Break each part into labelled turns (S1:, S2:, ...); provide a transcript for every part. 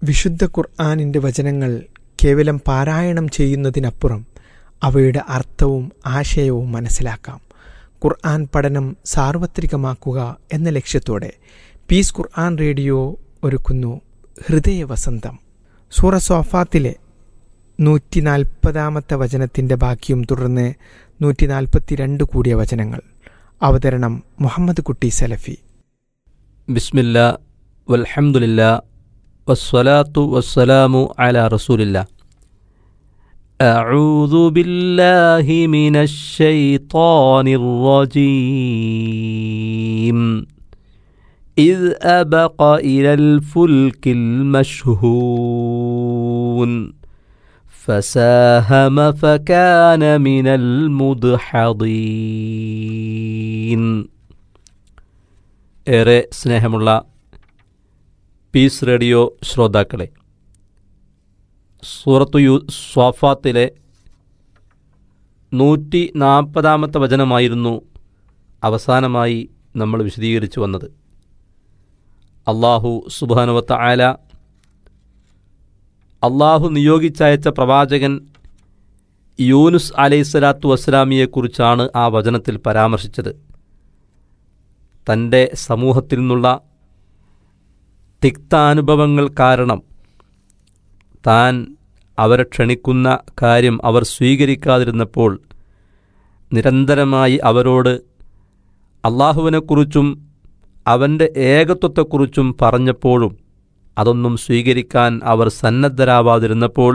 S1: വിശുദ്ധ ഖുർആാനിൻ്റെ വചനങ്ങൾ കേവലം പാരായണം ചെയ്യുന്നതിനപ്പുറം അവയുടെ അർത്ഥവും ആശയവും മനസ്സിലാക്കാം ഖുർആൻ പഠനം സാർവത്രികമാക്കുക എന്ന ലക്ഷ്യത്തോടെ പീസ് ഖുർആൻ റേഡിയോ ഒരുക്കുന്നു ഹൃദയവസന്തം സൂറ സോഫാത്തിലെ നൂറ്റി നാൽപ്പതാമത്തെ വചനത്തിൻ്റെ ബാക്കിയും തുടർന്ന് നൂറ്റി നാൽപ്പത്തിരണ്ട് കൂടിയ വചനങ്ങൾ അവതരണം മുഹമ്മദ് കുട്ടി സലഫി
S2: ബിസ്മില്ല വൽഹംദുലില്ല വസ്സലാത്തു വസ്സലാമു അല റസൂലില്ല أعوذ بالله من الشيطان الرجيم إذ أبق إلى الفلك المشهون فساهم فكان من المدحضين ഏറെ സ്നേഹമുള്ള പീസ് റേഡിയോ ശ്രോതാക്കളെ സൂറത്തു യു സ്വാഫാത്തിലെ നൂറ്റി നാൽപ്പതാമത്തെ വചനമായിരുന്നു അവസാനമായി നമ്മൾ വിശദീകരിച്ചു വന്നത് അള്ളാഹു സുബാനുവത്ത ആല അള്ളാഹു നിയോഗിച്ചയച്ച പ്രവാചകൻ യൂനുസ് അലൈഹിസ്സലാത്തു വസ്സലാമിയെക്കുറിച്ചാണ് ആ വചനത്തിൽ പരാമർശിച്ചത് തൻ്റെ സമൂഹത്തിൽ നിന്നുള്ള തിക്താനുഭവങ്ങൾ കാരണം താൻ അവരെ ക്ഷണിക്കുന്ന കാര്യം അവർ സ്വീകരിക്കാതിരുന്നപ്പോൾ നിരന്തരമായി അവരോട് അള്ളാഹുവിനെക്കുറിച്ചും അവൻ്റെ ഏകത്വത്തെക്കുറിച്ചും പറഞ്ഞപ്പോഴും അതൊന്നും സ്വീകരിക്കാൻ അവർ സന്നദ്ധരാവാതിരുന്നപ്പോൾ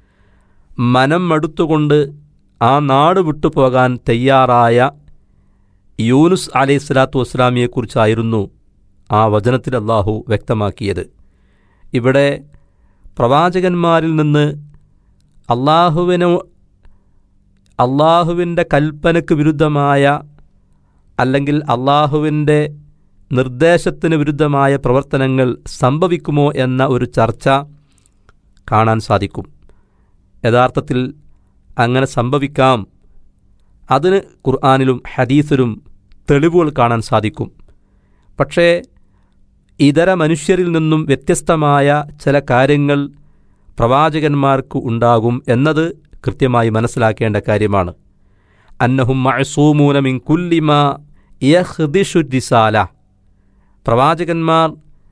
S2: മനം മടുത്തുകൊണ്ട് ആ നാട് വിട്ടുപോകാൻ തയ്യാറായ യൂനുസ് അലൈഹി സ്വലാത്തു വസ്സലാമിയെക്കുറിച്ചായിരുന്നു ആ വചനത്തിൽ അള്ളാഹു വ്യക്തമാക്കിയത് ഇവിടെ പ്രവാചകന്മാരിൽ നിന്ന് അള്ളാഹുവിന് അള്ളാഹുവിൻ്റെ കൽപ്പനയ്ക്ക് വിരുദ്ധമായ അല്ലെങ്കിൽ അള്ളാഹുവിൻ്റെ നിർദ്ദേശത്തിന് വിരുദ്ധമായ പ്രവർത്തനങ്ങൾ സംഭവിക്കുമോ എന്ന ഒരു ചർച്ച കാണാൻ സാധിക്കും യഥാർത്ഥത്തിൽ അങ്ങനെ സംഭവിക്കാം അതിന് ഖുർആാനിലും ഹദീസിലും തെളിവുകൾ കാണാൻ സാധിക്കും പക്ഷേ ഇതര മനുഷ്യരിൽ നിന്നും വ്യത്യസ്തമായ ചില കാര്യങ്ങൾ പ്രവാചകന്മാർക്ക് ഉണ്ടാകും എന്നത് കൃത്യമായി മനസ്സിലാക്കേണ്ട കാര്യമാണ് അന്നഹും മഅസൂമൂന മിൻ കുല്ലിമ യഹ്ദിഷു റിസാല പ്രവാചകന്മാർ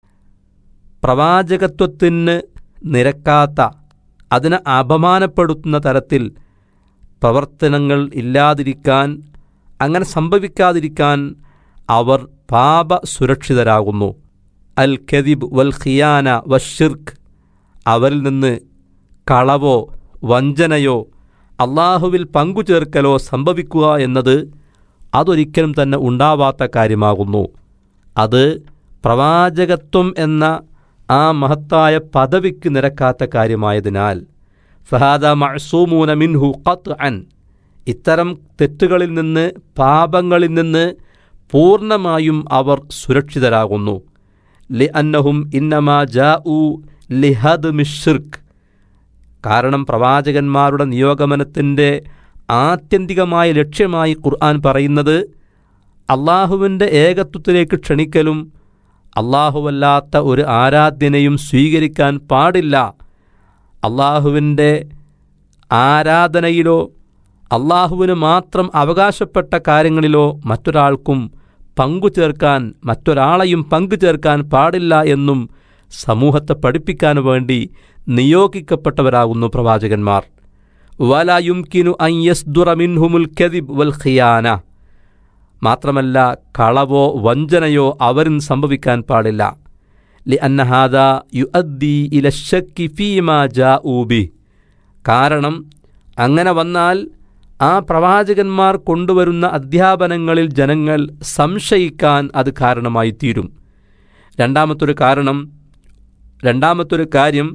S2: പ്രവാചകത്വത്തിന് നിരക്കാത്ത അതിനെ അപമാനപ്പെടുത്തുന്ന തരത്തിൽ പ്രവർത്തനങ്ങൾ ഇല്ലാതിരിക്കാൻ അങ്ങനെ സംഭവിക്കാതിരിക്കാൻ അവർ പാപ സുരക്ഷിതരാകുന്നു അൽ ഖദിബ് വൽ ഖിയാന വഷിർക്ക് അവരിൽ നിന്ന് കളവോ വഞ്ചനയോ അള്ളാഹുവിൽ പങ്കുചേർക്കലോ സംഭവിക്കുക എന്നത് അതൊരിക്കലും തന്നെ ഉണ്ടാവാത്ത കാര്യമാകുന്നു അത് പ്രവാചകത്വം എന്ന ആ മഹത്തായ പദവിക്ക് നിരക്കാത്ത കാര്യമായതിനാൽ ഫഹാദ മഅസൂമൂന മിൻഹു ഖത്ത് അൻ ഇത്തരം തെറ്റുകളിൽ നിന്ന് പാപങ്ങളിൽ നിന്ന് പൂർണ്ണമായും അവർ സുരക്ഷിതരാകുന്നു ലി അന്നഹും ഇന്നമാ ജാ ഉ ലിഹദ് മിഷിർക്ക് കാരണം പ്രവാചകന്മാരുടെ നിയോഗമനത്തിൻ്റെ ആത്യന്തികമായ ലക്ഷ്യമായി ഖുർആൻ പറയുന്നത് അള്ളാഹുവിൻ്റെ ഏകത്വത്തിലേക്ക് ക്ഷണിക്കലും അള്ളാഹുവല്ലാത്ത ഒരു ആരാധ്യനെയും സ്വീകരിക്കാൻ പാടില്ല അള്ളാഹുവിൻ്റെ ആരാധനയിലോ അള്ളാഹുവിന് മാത്രം അവകാശപ്പെട്ട കാര്യങ്ങളിലോ മറ്റൊരാൾക്കും പങ്കു ചേർക്കാൻ മറ്റൊരാളെയും പങ്കു ചേർക്കാൻ പാടില്ല എന്നും സമൂഹത്തെ പഠിപ്പിക്കാൻ വേണ്ടി നിയോഗിക്കപ്പെട്ടവരാകുന്നു പ്രവാചകന്മാർ വലായുംകിനു അയ്യസ്ദുറമിൻഹുമുൽ കദിബ് വൽ ഖിയാന മാത്രമല്ല കളവോ വഞ്ചനയോ അവരിൽ സംഭവിക്കാൻ പാടില്ല ലി അന്നഹാദ യു അദ്ദി ഇലശക്കി ഫീമാ ജാ ഊബി കാരണം അങ്ങനെ വന്നാൽ ആ പ്രവാചകന്മാർ കൊണ്ടുവരുന്ന അധ്യാപനങ്ങളിൽ ജനങ്ങൾ സംശയിക്കാൻ അത് കാരണമായി തീരും രണ്ടാമത്തൊരു കാരണം രണ്ടാമത്തൊരു കാര്യം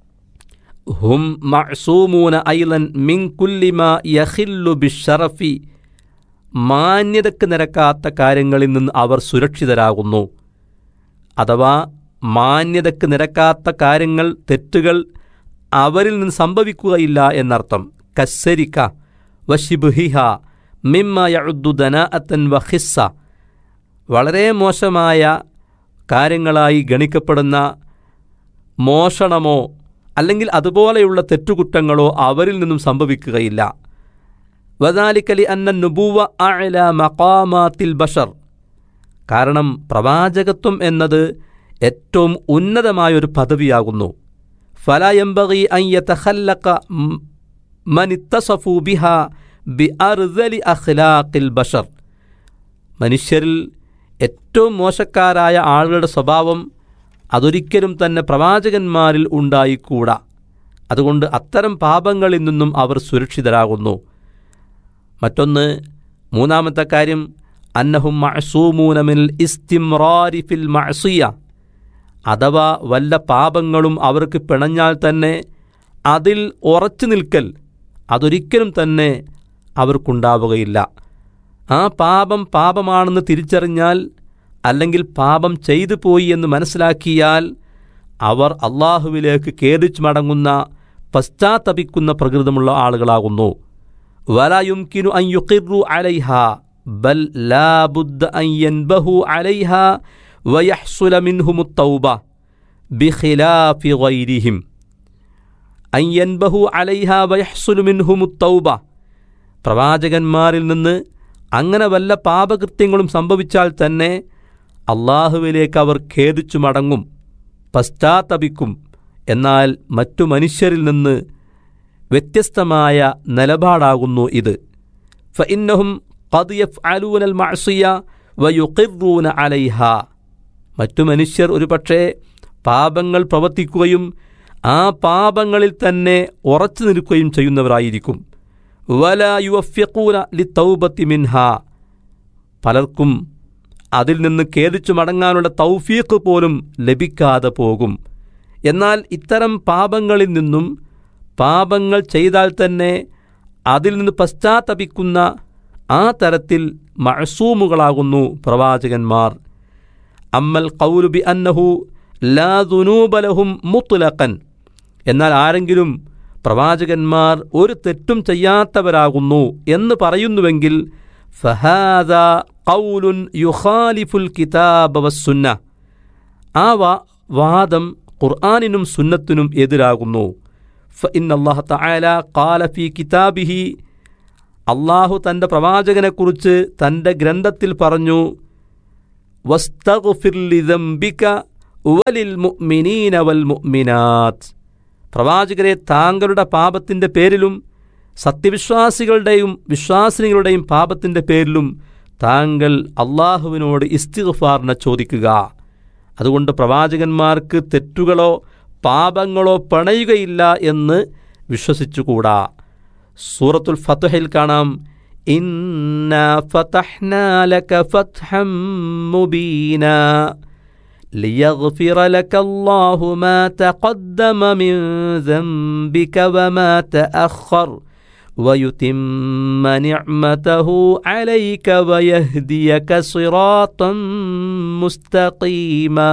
S2: ഹും മഅസൂമൂന ഐലൻ മിൻ കുല്ലിമ യഹില്ലു ബിഷറഫി മാന്യതയ്ക്ക് നിരക്കാത്ത കാര്യങ്ങളിൽ നിന്ന് അവർ സുരക്ഷിതരാകുന്നു അഥവാ മാന്യതയ്ക്ക് നിരക്കാത്ത കാര്യങ്ങൾ തെറ്റുകൾ അവരിൽ നിന്ന് സംഭവിക്കുകയില്ല എന്നർത്ഥം കസ്സരിക്ക വഷിബുഹിഹ മിമ്മ യഉദ്ദു ദനാഅത്തൻ വഹിസ്സ വളരെ മോശമായ കാര്യങ്ങളായി ഗണിക്കപ്പെടുന്ന മോഷണമോ അല്ലെങ്കിൽ അതുപോലെയുള്ള തെറ്റുകുറ്റങ്ങളോ അവരിൽ നിന്നും സംഭവിക്കുകയില്ല വദാലിക്കലി അന്ന നുബൂവ അഅല മഖാമാത്തിൽ ബഷർ കാരണം പ്രവാചകത്വം എന്നത് ഏറ്റവും ഉന്നതമായൊരു പദവിയാകുന്നു ഫലയംബകി അയ്യത്തഹല്ലക്ക മനിത്തസഫു ബിഹ ബി അർദലി അഖ്ലാഖിൽ ബഷർ മനുഷ്യരിൽ ഏറ്റവും മോശക്കാരായ ആളുകളുടെ സ്വഭാവം അതൊരിക്കലും തന്നെ പ്രവാചകന്മാരിൽ ഉണ്ടായിക്കൂടാ അതുകൊണ്ട് അത്തരം പാപങ്ങളിൽ നിന്നും അവർ സുരക്ഷിതരാകുന്നു മറ്റൊന്ന് മൂന്നാമത്തെ കാര്യം അന്നഹും മഅസൂമൂനമിൽ ഇസ്തിംറാരി ഫിൽ മഅസിയ അഥവാ വല്ല പാപങ്ങളും അവർക്ക് പിണഞ്ഞാൽ തന്നെ അതിൽ ഉറച്ചു നിൽക്കൽ അതൊരിക്കലും തന്നെ അവർക്കുണ്ടാവുകയില്ല ആ പാപം പാപമാണെന്ന് തിരിച്ചറിഞ്ഞാൽ അല്ലെങ്കിൽ പാപം ചെയ്തു പോയി എന്ന് മനസ്സിലാക്കിയാൽ അവർ അള്ളാഹുവിലേക്ക് ഖേദിച്ചു മടങ്ങുന്ന പശ്ചാത്തപിക്കുന്ന പ്രകൃതമുള്ള ആളുകളാകുന്നു വലയുംകിനു അൻ യുഖിറു അലൈഹ ബൽ ലാ ബുദ്ദ അൻ യൻബഹു അലൈഹ വയഹ്സുല മിൻഹുമു തൗബ ബിഖിലാഫി ഗൈരിഹിം അൻ യൻബഹു അലൈഹ വയഹ്സുലു മിൻഹുമു തൗബ പ്രവാചകന്മാരിൽ നിന്ന് അങ്ങനെ വല്ല പാപകൃത്യങ്ങളും സംഭവിച്ചാൽ തന്നെ അള്ളാഹുവിലേക്ക് അവർ ഖേദിച്ചു മടങ്ങും പശ്ചാത്തപിക്കും എന്നാൽ മറ്റു മനുഷ്യരിൽ നിന്ന് വ്യത്യസ്തമായ നിലപാടാകുന്നു ഇത് ഫഇന്നഹും ഖദ് യഫ്അലൂനൽ മഅസിയ വയുഖിറൂന അലൈഹ മറ്റു മനുഷ്യർ ഒരുപക്ഷേ പാപങ്ങൾ പ്രവർത്തിക്കുകയും ആ പാപങ്ങളിൽ തന്നെ ഉറച്ചു നിൽക്കുകയും ചെയ്യുന്നവരായിരിക്കും വല യുവഫ്യക്കൂന ലി തൗബത്തി മിൻഹ പലർക്കും അതിൽ നിന്ന് ഖേദിച്ചു മടങ്ങാനുള്ള തൗഫീഖ് പോലും ലഭിക്കാതെ പോകും എന്നാൽ ഇത്തരം പാപങ്ങളിൽ നിന്നും പാപങ്ങൾ ചെയ്താൽ തന്നെ അതിൽ നിന്ന് പശ്ചാത്തപിക്കുന്ന ആ തരത്തിൽ മഴസൂമുകളാകുന്നു പ്രവാചകന്മാർ അമ്മൽ കൗലുബി അന്നഹു ലാ ദുനൂബലഹും മുത്തുലക്കൻ എന്നാൽ ആരെങ്കിലും പ്രവാചകന്മാർ ഒരു തെറ്റും ചെയ്യാത്തവരാകുന്നു എന്ന് പറയുന്നുവെങ്കിൽ ഫഹാദ കൗലുൻ യുഖാലിഫുൽ കിതാബ വസ്സുന്ന ആ വാ വാദം ഖുർആാനിനും സുന്നത്തിനും എതിരാകുന്നു ഫഇൻ അള്ളാഹ തആല ഖാല ഫി കിതാബിഹി അള്ളാഹു തൻ്റെ പ്രവാചകനെക്കുറിച്ച് തൻ്റെ ഗ്രന്ഥത്തിൽ പറഞ്ഞു വസ്തഗ്ഫിർ ലിദംബിക വലിൽ മുഅ്മിനീന വൽ മുഅ്മിനാത്ത് പ്രവാചകരെ താങ്കളുടെ പാപത്തിൻ്റെ പേരിലും സത്യവിശ്വാസികളുടെയും വിശ്വാസിനികളുടെയും പാപത്തിൻ്റെ പേരിലും താങ്കൾ അള്ളാഹുവിനോട് ഇസ്തിഗ്ഫാറിനെ ചോദിക്കുക അതുകൊണ്ട് പ്രവാചകന്മാർക്ക് തെറ്റുകളോ പാപങ്ങളോ പണയുകയില്ല എന്ന് വിശ്വസിച്ചുകൂടാ സൂറത്തുൽ ഫത്തുഹിൽ കാണാം ഇന്ന ഫതഹ്നാ ലക ഫത്ഹം മുബീന ليغفر لك الله ما تقدم من ذنبك وما تأخر ويتم نعمته عليك ويهديك صراطا مستقيما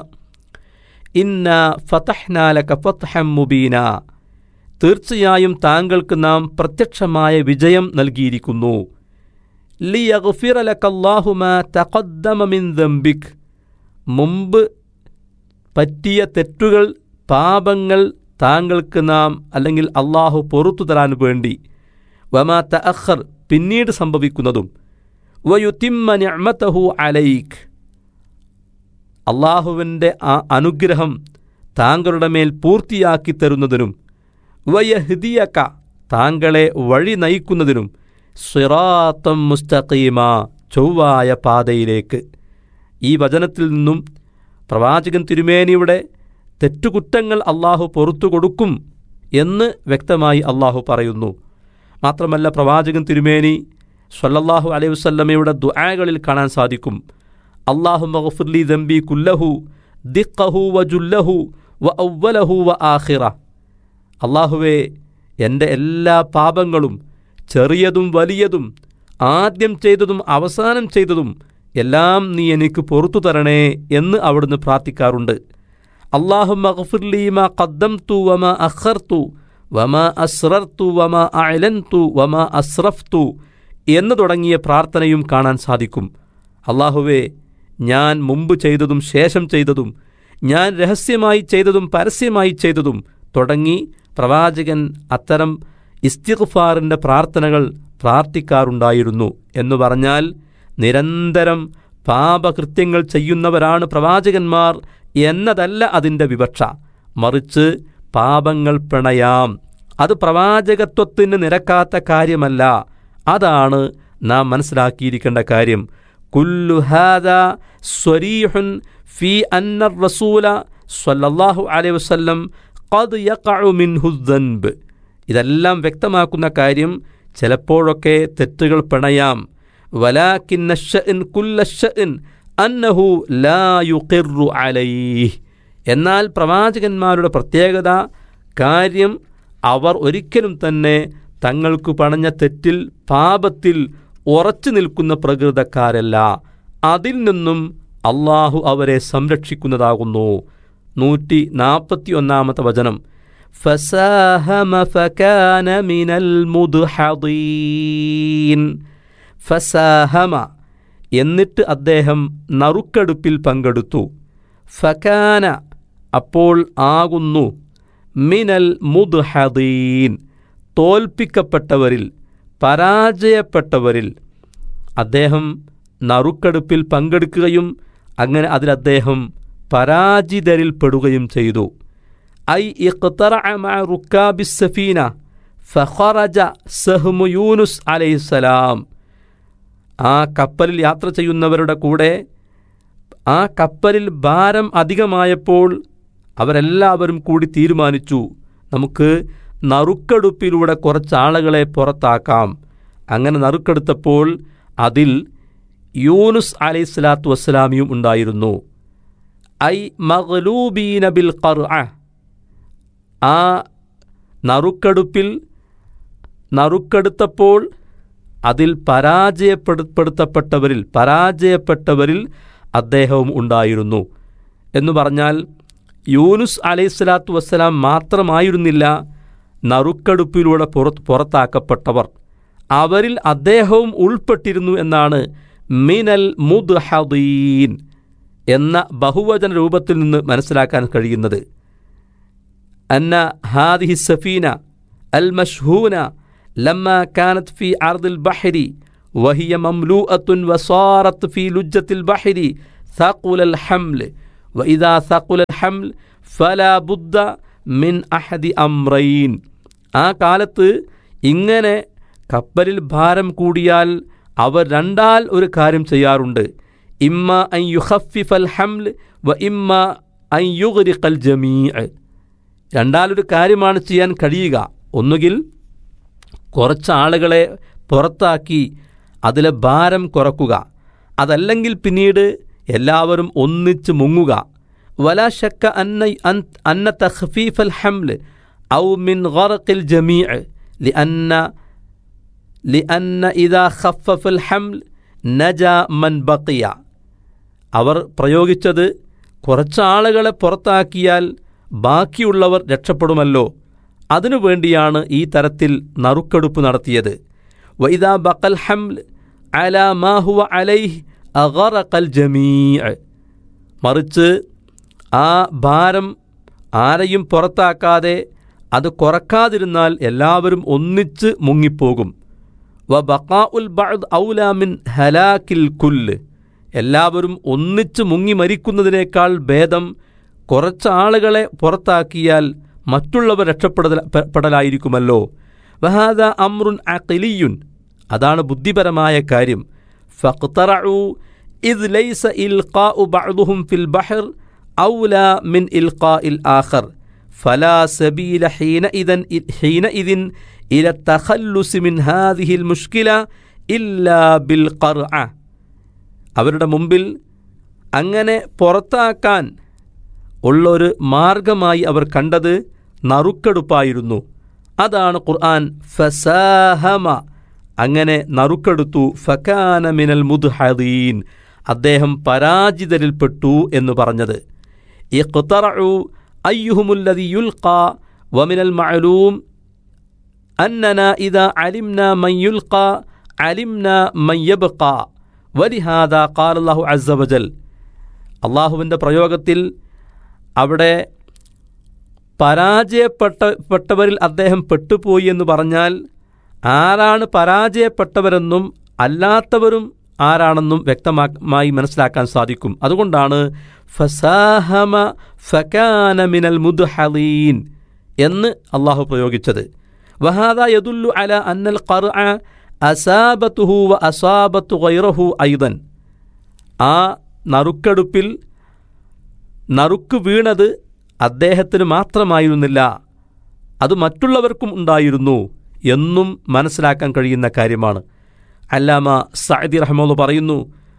S2: إنا فتحنا لك فتحا مبينا തീർച്ചയായും താങ്കൾക്ക് നാം പ്രത്യക്ഷമായ വിജയം നൽകിയിരിക്കുന്നു ലിയഗ്ഫിറലക്കല്ലാഹുമ തഖദ്ദമ മിൻ ദംബിക് മുമ്പ് പറ്റിയ തെറ്റുകൾ പാപങ്ങൾ താങ്കൾക്ക് നാം അല്ലെങ്കിൽ അള്ളാഹു പൊറത്തു തരാൻ വേണ്ടി വമാ തഅഖർ പിന്നീട് സംഭവിക്കുന്നതും വയുത്തിമ്മ നിഅമതഹു അലൈക്ക് അള്ളാഹുവിൻ്റെ ആ അനുഗ്രഹം താങ്കളുടെ മേൽ പൂർത്തിയാക്കി തരുന്നതിനും വയഹ്ദിയക്ക താങ്കളെ വഴി നയിക്കുന്നതിനും സിറാത്തം മുസ്തഖീമ ചൊവ്വായ പാതയിലേക്ക് ഈ വചനത്തിൽ നിന്നും പ്രവാചകൻ തിരുമേനിയുടെ തെറ്റുകുറ്റങ്ങൾ അള്ളാഹു പൊറത്തു കൊടുക്കും എന്ന് വ്യക്തമായി അള്ളാഹു പറയുന്നു മാത്രമല്ല പ്രവാചകൻ തിരുമേനി സ്വല്ലല്ലാഹു അലൈഹി വസല്ലമയുടെ ദുആകളിൽ കാണാൻ സാധിക്കും അള്ളാഹു മഗ്ഫിർലി ദംബി കുല്ലഹു ദിഖഹു വ ജുല്ലഹു വ ഔവലഹു വ ആഖിറ അള്ളാഹുവേ എൻ്റെ എല്ലാ പാപങ്ങളും ചെറിയതും വലിയതും ആദ്യം ചെയ്തതും അവസാനം ചെയ്തതും എല്ലാം നീ എനിക്ക് പൊറത്തു തരണേ എന്ന് അവിടുന്ന് പ്രാർത്ഥിക്കാറുണ്ട് അള്ളാഹു മഗ്ഫിർലീമ ഖദ്ദം തു വമ അഖർതു വമ അസ്രർത്തു വമ അലൻതു വമ അസ്രഫ്തു എന്ന് തുടങ്ങിയ പ്രാർത്ഥനയും കാണാൻ സാധിക്കും അള്ളാഹുവേ ഞാൻ മുമ്പ് ചെയ്തതും ശേഷം ചെയ്തതും ഞാൻ രഹസ്യമായി ചെയ്തതും പരസ്യമായി ചെയ്തതും തുടങ്ങി പ്രവാചകൻ അത്തരം ഇസ്തിഗ്ഫാറിൻ്റെ പ്രാർത്ഥനകൾ പ്രാർത്ഥിക്കാറുണ്ടായിരുന്നു എന്നു പറഞ്ഞാൽ നിരന്തരം പാപകൃത്യങ്ങൾ ചെയ്യുന്നവരാണ് പ്രവാചകന്മാർ എന്നതല്ല അതിൻ്റെ വിവക്ഷ മറിച്ച് പാപങ്ങൾ പിണയാം അത് പ്രവാചകത്വത്തിന് നിരക്കാത്ത കാര്യമല്ല അതാണ് നാം മനസ്സിലാക്കിയിരിക്കേണ്ട കാര്യം കുല്ലു ഹാദ സ്വരീഹുൻ ഫി അന്ന റസൂല സ്വല്ലല്ലാഹു അലൈഹി വസല്ലം ഖദ് യഖഉ മിൻഹു ദൻബ് ഇതെല്ലാം വ്യക്തമാക്കുന്ന കാര്യം ചിലപ്പോഴൊക്കെ തെറ്റുകൾ പിണയാം വലാക്കിന്ന ഷഅൻ കുല്ല ഷഅൻ അന്നഹു ലാ യുഖിറു അലൈഹി എന്നാൽ പ്രവാചകന്മാരുടെ പ്രത്യേകത കാര്യം അവർ ഒരിക്കലും തന്നെ തങ്ങൾക്ക് പണഞ്ഞ തെറ്റിൽ പാപത്തിൽ ഉറച്ചു നിൽക്കുന്ന പ്രകൃതക്കാരല്ല അതിൽ നിന്നും അള്ളാഹു അവരെ സംരക്ഷിക്കുന്നതാകുന്നു നൂറ്റി നാൽപ്പത്തി ഒന്നാമത്തെ വചനം فساهم فكان من المدحضين ഫസാഹമ എന്നിട്ട് അദ്ദേഹം നറുക്കെടുപ്പിൽ പങ്കെടുത്തു ഫകാന അപ്പോൾ ആകുന്നു മിനൽ മുദ്ഹദീൻ തോൽപ്പിക്കപ്പെട്ടവരിൽ പരാജയപ്പെട്ടവരിൽ അദ്ദേഹം നറുക്കെടുപ്പിൽ പങ്കെടുക്കുകയും അങ്ങനെ അതിൽ അദ്ദേഹം പരാജിതരിൽ പെടുകയും ചെയ്തു ഐ റുക്കാബിസഫീന ഫഖറജ സഹ്മു യൂനുസ് അലൈഹിസ്സലാം ആ കപ്പലിൽ യാത്ര ചെയ്യുന്നവരുടെ കൂടെ ആ കപ്പലിൽ ഭാരം അധികമായപ്പോൾ അവരെല്ലാവരും കൂടി തീരുമാനിച്ചു നമുക്ക് നറുക്കെടുപ്പിലൂടെ കുറച്ച് ആളുകളെ പുറത്താക്കാം അങ്ങനെ നറുക്കെടുത്തപ്പോൾ അതിൽ യൂനുസ് അലൈഹി സ്വലാത്തു വസ്സലാമിയും ഉണ്ടായിരുന്നു ഐ മഗ്ലൂബീന ബിൽ ഖർ ആ നറുക്കെടുപ്പിൽ നറുക്കെടുത്തപ്പോൾ അതിൽ പരാജയപ്പെടുത്തപ്പെട്ടവരിൽ പരാജയപ്പെട്ടവരിൽ അദ്ദേഹവും ഉണ്ടായിരുന്നു എന്നു പറഞ്ഞാൽ യൂനുസ് അലൈഹി സ്വലാത്തു വസ്സലാം മാത്രമായിരുന്നില്ല നറുക്കെടുപ്പിലൂടെ പുറത്ത് പുറത്താക്കപ്പെട്ടവർ അവരിൽ അദ്ദേഹവും ഉൾപ്പെട്ടിരുന്നു എന്നാണ് മിനൽ മുദ്ഹദീൻ എന്ന ബഹുവചന രൂപത്തിൽ നിന്ന് മനസ്സിലാക്കാൻ കഴിയുന്നത് അന്ന ഹാദിഹി സഫീന അൽ മഷ്ഹൂന لما كانت في عرض البحر وهي مملوءة وصارت في لجة البحر ثقل الحمل وإذا ثقل الحمل فلا بد من أحد أمرين ആ കാലത്ത് ഇങ്ങനെ കപ്പലിൽ ഭാരം കൂടിയാൽ അവർ രണ്ടാൽ ഒരു കാര്യം ചെയ്യാറുണ്ട് ഇമ്മ അൻ യുഹഫിഫൽ ഹംൽ വ ഇമ്മ അൻ യുഗ്രിഖൽ ജമീ രണ്ടാലൊരു കാര്യമാണ് ചെയ്യാൻ കഴിയുക ഒന്നുകിൽ കുറച്ച് ആളുകളെ പുറത്താക്കി അതിലെ ഭാരം കുറക്കുക അതല്ലെങ്കിൽ പിന്നീട് എല്ലാവരും ഒന്നിച്ച് മുങ്ങുക വലാ ഷക്ക അന്ന അന്ന തഖ്ഫീഫൽ ഹംൽ ഔ മിൻ ഗറഖിൽ ജമീ لأن لأن إذا خفف الحمل نجا من بقي അവർ പ്രയോഗിച്ചത് കുറച്ച് ആളുകളെ പുറത്താക്കിയാൽ ബാക്കിയുള്ളവർ രക്ഷപ്പെടുമല്ലോ അതിനു വേണ്ടിയാണ് ഈ തരത്തിൽ നറുക്കെടുപ്പ് നടത്തിയത് വൈദാ ബക്കൽ ഹംൽ അല മാഹുവ അലൈഹ് അഗറക്കൽ ജമീ മറിച്ച് ആ ഭാരം ആരെയും പുറത്താക്കാതെ അത് കുറക്കാതിരുന്നാൽ എല്ലാവരും ഒന്നിച്ച് മുങ്ങിപ്പോകും വ ബക്കാ ഉൽ ബഅദ് ഔലാമിൻ ഹലാക്കിൽ കുല്ല് എല്ലാവരും ഒന്നിച്ച് മുങ്ങി മരിക്കുന്നതിനേക്കാൾ ഭേദം കുറച്ച് ആളുകളെ പുറത്താക്കിയാൽ മറ്റുള്ളവർ രക്ഷപ്പെടലായിരിക്കുമല്ലോ വഹാദ അമ്രുൻ അഖിലിയുൻ അതാണ് ബുദ്ധിപരമായ കാര്യം ഫഖ്തറഉ ഇദ് ലൈസ ഇൽഖാഉ ബഅദുഹും ഫിൽ ബഹർ ഔല മിൻ ഇൽഖാഇൽ ആഖർ ഫലാ സബീല ഹീനഇദൻ ഹീനഇദിൻ ഇല തഖല്ലുസ് മിൻ ഹാദിഹിൽ മുഷ്കില ഇല്ലാ ബിൽ ഖർഅ അവരുടെ മുമ്പിൽ അങ്ങനെ പുറത്താക്കാൻ ഉള്ളൊരു മാർഗമായി അവർ കണ്ടത് നറുക്കെടുപ്പായിരുന്നു അതാണ് ഖുർആൻ ഫസാഹമ അങ്ങനെ നറുക്കെടുത്തു ഫക്കാന മിനൽ മുദ്ഹദീൻ അദ്ദേഹം പരാജിതരിൽപ്പെട്ടു എന്ന് പറഞ്ഞത് ഇഖ്തറഉ അയ്യുഹുമുല്ലദി യുൽഖ വമിനൽ മഅലൂം അന്നന ഇദാ അലിംന മൻ യുൽഖ അലിംന മൻ യബ്ഖ വലിഹാദ ഖാലല്ലാഹു അസ്സ വജൽ അള്ളാഹുവിൻ്റെ പ്രയോഗത്തിൽ അവിടെ പരാജയപ്പെട്ട പെട്ടവരിൽ അദ്ദേഹം പെട്ടുപോയി എന്ന് പറഞ്ഞാൽ ആരാണ് പരാജയപ്പെട്ടവരെന്നും അല്ലാത്തവരും ആരാണെന്നും വ്യക്തമായി മനസ്സിലാക്കാൻ സാധിക്കും അതുകൊണ്ടാണ് ഫസാഹമ ഫക്കാന മിനൽ മുദ്ഹലീൻ എന്ന് അള്ളാഹു പ്രയോഗിച്ചത് വഹാദ യദുല്ലു അല അന്നൽ ഖർ അസാബത്തുഹു വ അസാബത്തു ഗൈറഹു ഐദൻ ആ നറുക്കെടുപ്പിൽ നറുക്ക് വീണത് അദ്ദേഹത്തിന് മാത്രമായിരുന്നില്ല അത് മറ്റുള്ളവർക്കും ഉണ്ടായിരുന്നു എന്നും മനസ്സിലാക്കാൻ കഴിയുന്ന കാര്യമാണ് അല്ലാമ സഅദി റഹ്മുള്ള പറയുന്നു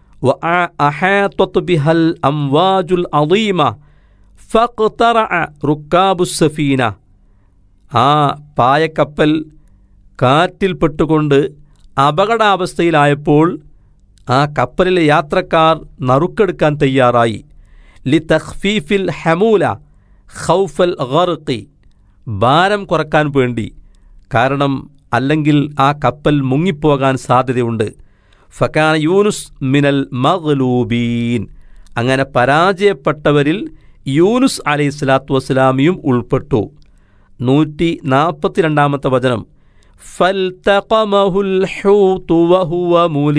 S2: وأحاطت بها الأمواج العظيمة فاقترع ركاب السفينة ആ പായക്കപ്പൽ കാറ്റിൽപ്പെട്ടുകൊണ്ട് അപകടാവസ്ഥയിലായപ്പോൾ ആ കപ്പലിലെ യാത്രക്കാർ നറുക്കെടുക്കാൻ തയ്യാറായി ലി തഖ്ഫീഫിൽ ഹമൂല ഖൗഫൽ ഗർഖി ഭാരം കുറക്കാൻ വേണ്ടി കാരണം അല്ലെങ്കിൽ ആ കപ്പൽ മുങ്ങിപ്പോകാൻ സാധ്യതയുണ്ട് ഫക്കാന യൂനുസ് മിനൽ മഗ്ലൂബീൻ അങ്ങനെ പരാജയപ്പെട്ടവരിൽ യൂനുസ് അലൈഹി സ്വലാത്തു വസ്സലാമിയും ഉൾപ്പെട്ടു നൂറ്റി നാൽപ്പത്തിരണ്ടാമത്തെ വചനം ഫൽതഖമഹുൽ ഹൂതു വഹുവ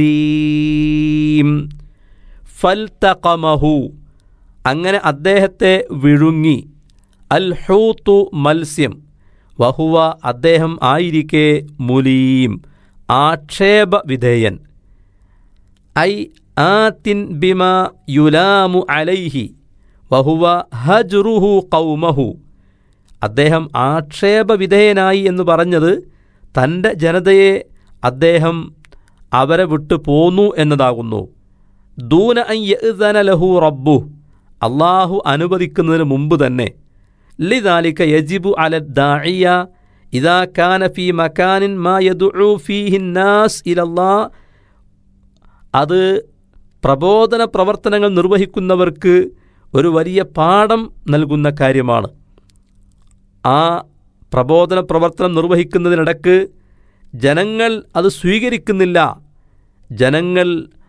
S2: മുലീം ഫൽതഖമഹു അങ്ങനെ അദ്ദേഹത്തെ വിഴുങ്ങി അൽ ഹൂത്തു മത്സ്യം വഹുവ അദ്ദേഹം ആയിരിക്കെ മുലീം ആക്ഷേപ വിധേയൻ ഐ ആത്തിൻ ബിമ യുലാമു അലൈഹി വഹുവ ഹജ്റുഹു കൗമഹു അദ്ദേഹം ആക്ഷേപവിധേയനായി എന്ന് പറഞ്ഞത് തൻ്റെ ജനതയെ അദ്ദേഹം അവരെ വിട്ടു പോന്നു എന്നതാകുന്നു ദൂന അൻ യഅ്ദന ലഹു റബ്ബു അള്ളാഹു അനുവദിക്കുന്നതിന് മുമ്പ് തന്നെ ലിദാലിക യജിബു അല ദാഇയ ഇദാ കാന ഫീ മക്കാനിൻ മാ യദുഉ ഫീഹി നാസ് ഇലല്ലാ അത് പ്രബോധന പ്രവർത്തനങ്ങൾ നിർവഹിക്കുന്നവർക്ക് ഒരു വലിയ പാഠം നൽകുന്ന കാര്യമാണ് ആ പ്രബോധന പ്രവർത്തനം നിർവഹിക്കുന്നതിനിടക്ക് ജനങ്ങൾ അത് സ്വീകരിക്കുന്നില്ല ജനങ്ങൾ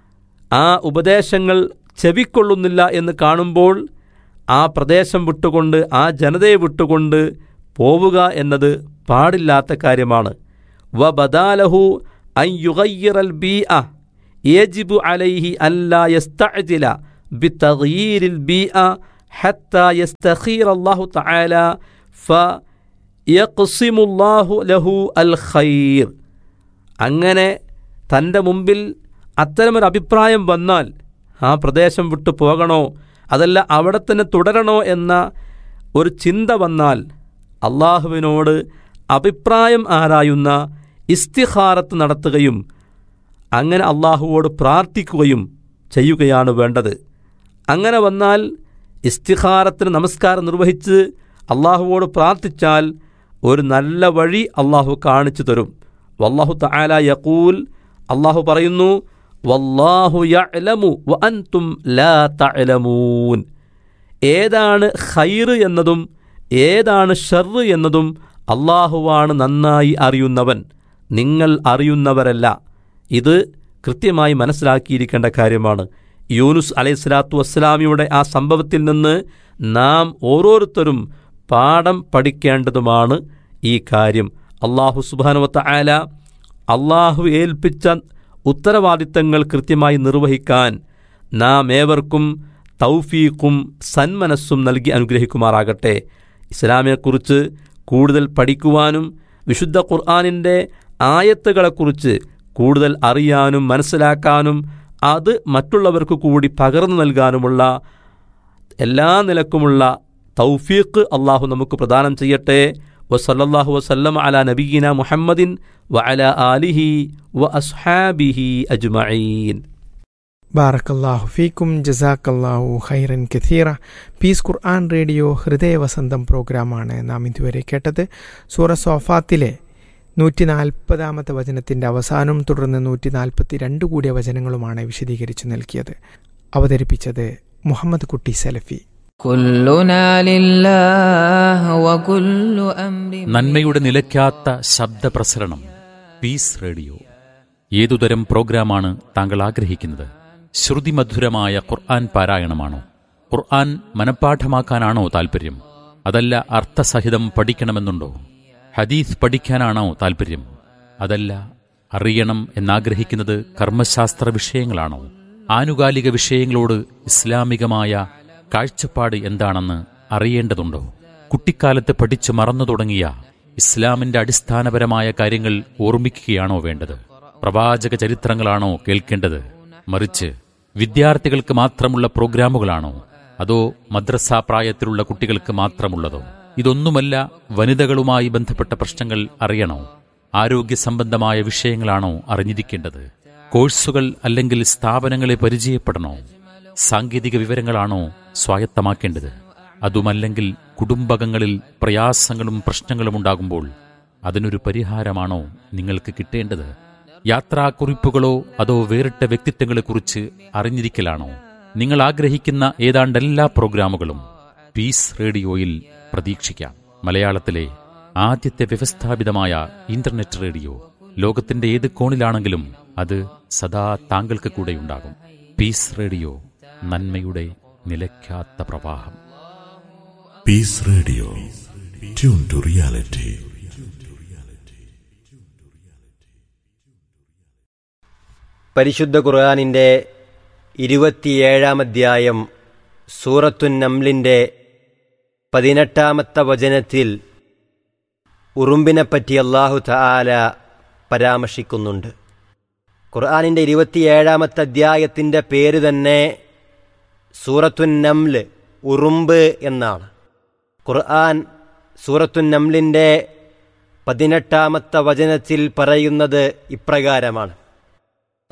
S2: ആ ഉപദേശങ്ങൾ ചെവിക്കൊള്ളുന്നില്ല എന്ന് കാണുമ്പോൾ ആ പ്രദേശം വിട്ടുകൊണ്ട് ആ ജനതയെ വിട്ടുകൊണ്ട് പോവുക എന്നത് പാടില്ലാത്ത കാര്യമാണ് വ ബദാലഹു അൻ യുഗയ്യിറൽ ബീ അ യജിബു അലൈഹി അല്ലാ യസ്തഅജില ബിതഗ്യീരിൽ ബീ അ ഹത്താ യസ്തഖീർ അല്ലാഹു തആല ഫ യഖ്സിമുല്ലാഹു ലഹു അൽ ഖൈർ അങ്ങനെ തൻ്റെ മുമ്പിൽ അത്തരമൊരു അഭിപ്രായം വന്നാൽ ആ പ്രദേശം വിട്ടു പോകണോ അതല്ല അവിടെ തന്നെ തുടരണോ എന്ന ഒരു ചിന്ത വന്നാൽ അള്ളാഹുവിനോട് അഭിപ്രായം ആരായുന്ന ഇസ്തിഹാറത്ത് നടത്തുകയും അങ്ങനെ അള്ളാഹുവോട് പ്രാർത്ഥിക്കുകയും ചെയ്യുകയാണ് വേണ്ടത് അങ്ങനെ വന്നാൽ ഇസ്തിഹാറത്തിന് നമസ്കാരം നിർവഹിച്ച് അള്ളാഹുവോട് പ്രാർത്ഥിച്ചാൽ ഒരു നല്ല വഴി അള്ളാഹു കാണിച്ചു തരും വല്ലാഹു തആല യഖൂൽ അള്ളാഹു പറയുന്നു വല്ലാഹു യഅലമു വ അൻതും ലാ തഅലമൂൻ ഏതാണ് ഖൈറ് എന്നതും ഏതാണ് ഷർറ് എന്നതും അള്ളാഹുവാണ് നന്നായി അറിയുന്നവൻ നിങ്ങൾ അറിയുന്നവരല്ല ഇത് കൃത്യമായി മനസ്സിലാക്കിയിരിക്കേണ്ട കാര്യമാണ് യൂനുസ് അലൈഹി സ്വലാത്തു വസ്സലാമിയുടെ ആ സംഭവത്തിൽ നിന്ന് നാം ഓരോരുത്തരും പാഠം പഠിക്കേണ്ടതുമാണ് ഈ കാര്യം അള്ളാഹു സുബാനുവത്ത ആല അള്ളാഹു ഏൽപ്പിച്ച ഉത്തരവാദിത്തങ്ങൾ കൃത്യമായി നിർവഹിക്കാൻ നാം ഏവർക്കും തൗഫീഖും സന്മനസ്സും നൽകി അനുഗ്രഹിക്കുമാറാകട്ടെ ഇസ്ലാമിനെക്കുറിച്ച് കൂടുതൽ പഠിക്കുവാനും വിശുദ്ധ ഖുർആാനിൻ്റെ ആയത്തുകളെക്കുറിച്ച് കൂടുതൽ അറിയാനും മനസ്സിലാക്കാനും അത് മറ്റുള്ളവർക്ക് കൂടി പകർന്നു നൽകാനുമുള്ള എല്ലാ നിലക്കുമുള്ള തൗഫീഖ് അള്ളാഹു നമുക്ക് പ്രദാനം ചെയ്യട്ടെ വസല്ലാഹു വസല്ലം അല നബീന മുഹമ്മദിൻ വ അല ആലിഹി വ അസ്ഹാബിഹി അജ്മഈൻ
S1: ബാറക്കല്ലാഹു ഫീക്കും ജസാക്കല്ലാഹു ഖൈറൻ കഥീറ പീസ് ഖുർആൻ റേഡിയോ ഹൃദയവസന്തം പ്രോഗ്രാമാണ് നാം ഇതുവരെ കേട്ടത് സൂറ സോഫാത്തിലെ നൂറ്റി നാൽപ്പതാമത്തെ വചനത്തിൻ്റെ അവസാനവും തുടർന്ന് നൂറ്റി നാൽപ്പത്തി രണ്ട് കൂടിയ വചനങ്ങളുമാണ് വിശദീകരിച്ചു നൽകിയത് അവതരിപ്പിച്ചത് മുഹമ്മദ് കുട്ടി സലഫി
S3: كلنا لله وكل أمر
S4: നന്മയുടെ നിലയ്ക്കാത്ത ശബ്ദപ്രസരണം പീസ് റേഡിയോ ഏതുതരം പ്രോഗ്രാമാണ് താങ്കൾ ആഗ്രഹിക്കുന്നത് ശ്രുതിമധുരമായ ഖുർആൻ പാരായണമാണോ ഖുർആൻ മനഃപ്പാഠമാക്കാനാണോ താൽപ്പര്യം അതല്ല അർത്ഥസഹിതം പഠിക്കണമെന്നുണ്ടോ ഹദീസ് പഠിക്കാനാണോ താൽപ്പര്യം അതല്ല അറിയണം എന്നാഗ്രഹിക്കുന്നത് കർമ്മശാസ്ത്ര വിഷയങ്ങളാണോ ആനുകാലിക വിഷയങ്ങളോട് ഇസ്ലാമികമായ കാഴ്ചപ്പാട് എന്താണെന്ന് അറിയേണ്ടതുണ്ടോ കുട്ടിക്കാലത്ത് പഠിച്ചു മറന്നു തുടങ്ങിയ ഇസ്ലാമിന്റെ അടിസ്ഥാനപരമായ കാര്യങ്ങൾ ഓർമ്മിക്കുകയാണോ വേണ്ടത് പ്രവാചക ചരിത്രങ്ങളാണോ കേൾക്കേണ്ടത് മറിച്ച് വിദ്യാർത്ഥികൾക്ക് മാത്രമുള്ള പ്രോഗ്രാമുകളാണോ അതോ മദ്രസ പ്രായത്തിലുള്ള കുട്ടികൾക്ക് മാത്രമുള്ളതോ ഇതൊന്നുമല്ല വനിതകളുമായി ബന്ധപ്പെട്ട പ്രശ്നങ്ങൾ അറിയണോ ആരോഗ്യ സംബന്ധമായ വിഷയങ്ങളാണോ അറിഞ്ഞിരിക്കേണ്ടത് കോഴ്സുകൾ അല്ലെങ്കിൽ സ്ഥാപനങ്ങളെ പരിചയപ്പെടണോ സാങ്കേതിക വിവരങ്ങളാണോ സ്വായത്തമാക്കേണ്ടത് അതുമല്ലെങ്കിൽ കുടുംബകങ്ങളിൽ പ്രയാസങ്ങളും പ്രശ്നങ്ങളും ഉണ്ടാകുമ്പോൾ അതിനൊരു പരിഹാരമാണോ നിങ്ങൾക്ക് കിട്ടേണ്ടത് യാത്രാക്കുറിപ്പുകളോ അതോ വേറിട്ട വ്യക്തിത്വങ്ങളെക്കുറിച്ച് അറിഞ്ഞിരിക്കലാണോ നിങ്ങൾ ആഗ്രഹിക്കുന്ന ഏതാണ്ട് എല്ലാ പ്രോഗ്രാമുകളും പീസ് റേഡിയോയിൽ പ്രതീക്ഷിക്കാം മലയാളത്തിലെ ആദ്യത്തെ വ്യവസ്ഥാപിതമായ ഇന്റർനെറ്റ് റേഡിയോ ലോകത്തിന്റെ ഏത് കോണിലാണെങ്കിലും അത് സദാ താങ്കൾക്ക് കൂടെയുണ്ടാകും പീസ് റേഡിയോ നന്മയുടെ നിലയ്ക്കാത്ത പ്രവാഹം
S5: Peace Radio. Tune to reality.
S6: പരിശുദ്ധ ഖുർആാനിൻ്റെ ഇരുപത്തിയേഴാം അധ്യായം സൂറത്തുൻ നംലിൻ്റെ പതിനെട്ടാമത്തെ വചനത്തിൽ ഉറുമ്പിനെപ്പറ്റി അള്ളാഹു തആല പരാമർശിക്കുന്നുണ്ട് ഖുർആാനിൻ്റെ ഇരുപത്തിയേഴാമത്തെ അധ്യായത്തിൻ്റെ പേര് തന്നെ സൂറത്തുൻ നംല് ഉറുമ്പ് എന്നാണ് ഖുർആൻ സൂറത്തുൻ നംലിൻ്റെ പതിനെട്ടാമത്തെ വചനത്തിൽ പറയുന്നത് ഇപ്രകാരമാണ്